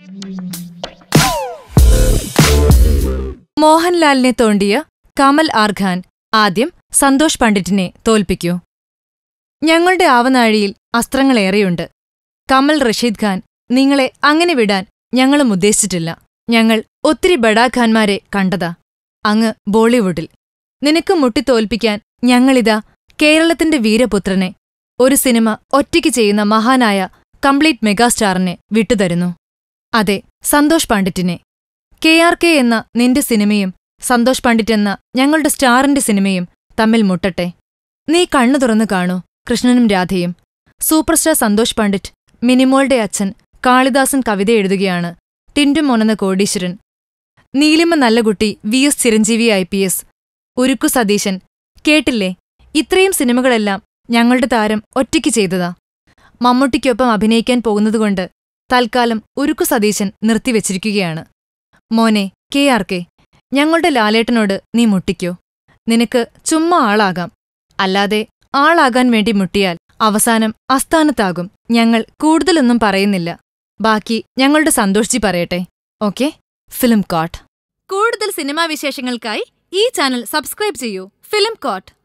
മോഹൻലാലിനെ തോണ്ടിയ കമൽ ആർ ഖാൻ ആദ്യം സന്തോഷ് പണ്ഡിറ്റിനെ തോൽപ്പിക്കൂ ഞങ്ങളുടെ ആവനാഴിയിൽ അസ്ത്രങ്ങളേറെയുണ്ട് കമൽ റഷീദ് ഖാൻ നിങ്ങളെ അങ്ങനെ വിടാൻ ഞങ്ങളും ഉദ്ദേശിച്ചിട്ടില്ല ഞങ്ങൾ ഒത്തിരി ബഡാഖാന്മാരെ കണ്ടതാ അങ്ങ് ബോളിവുഡിൽ നിനക്ക് മുട്ടിത്തോൽപ്പിക്കാൻ ഞങ്ങളിതാ കേരളത്തിന്റെ വീരപുത്രനെ ഒരു സിനിമ ഒറ്റയ്ക്ക് ചെയ്യുന്ന മഹാനായ കംപ്ലീറ്റ് മെഗാസ്റ്റാറിനെ വിട്ടുതരുന്നു അതെ സന്തോഷ് പണ്ഡിറ്റിനെ കെ ആർ കെ എന്ന നിന്റെ സിനിമയും സന്തോഷ് പണ്ഡിറ്റ് എന്ന ഞങ്ങളുടെ സ്റ്റാറിന്റെ സിനിമയും തമ്മിൽ മുട്ടട്ടെ നീ കണ്ണു തുറന്നു കാണൂ കൃഷ്ണനും രാധയും സൂപ്പർസ്റ്റാർ സന്തോഷ് പണ്ഡിറ്റ് മിനിമോളുടെ അച്ഛൻ കാളിദാസൻ കവിത എഴുതുകയാണ് ടിൻഡു മോനെന്ന കോടീശ്വരൻ നീലിമ നല്ലകുട്ടി V S Chiranjeevi I P S ഉരുക്കു സതീശൻ കേട്ടില്ലേ ഇത്രയും സിനിമകളെല്ലാം ഞങ്ങളുടെ താരം ഒറ്റയ്ക്ക് ചെയ്തതാ മമ്മൂട്ടിക്കൊപ്പം അഭിനയിക്കാൻ പോകുന്നതുകൊണ്ട് തൽക്കാലം ഉരുക്കു സതീശൻ നിർത്തിവെച്ചിരിക്കുകയാണ് മോനെ കെ ആർ കെ ഞങ്ങളുടെ ലാലേട്ടനോട് നീ മുട്ടിക്കോ നിനക്ക് ചുമ്മാ ആളാകാം അല്ലാതെ ആളാകാൻ വേണ്ടി മുട്ടിയാൽ അവസാനം അസ്ഥാനത്താകും ഞങ്ങൾ കൂടുതലൊന്നും പറയുന്നില്ല ബാക്കി ഞങ്ങളുടെ സന്തോഷിച്ച് പറയട്ടെ ഓക്കെ ഫിലിം കോട്ട് കൂടുതൽ സിനിമാ വിശേഷങ്ങൾക്കായി ഈ ചാനൽ സബ്സ്ക്രൈബ് ചെയ്യൂ ഫിലിം കോട്ട്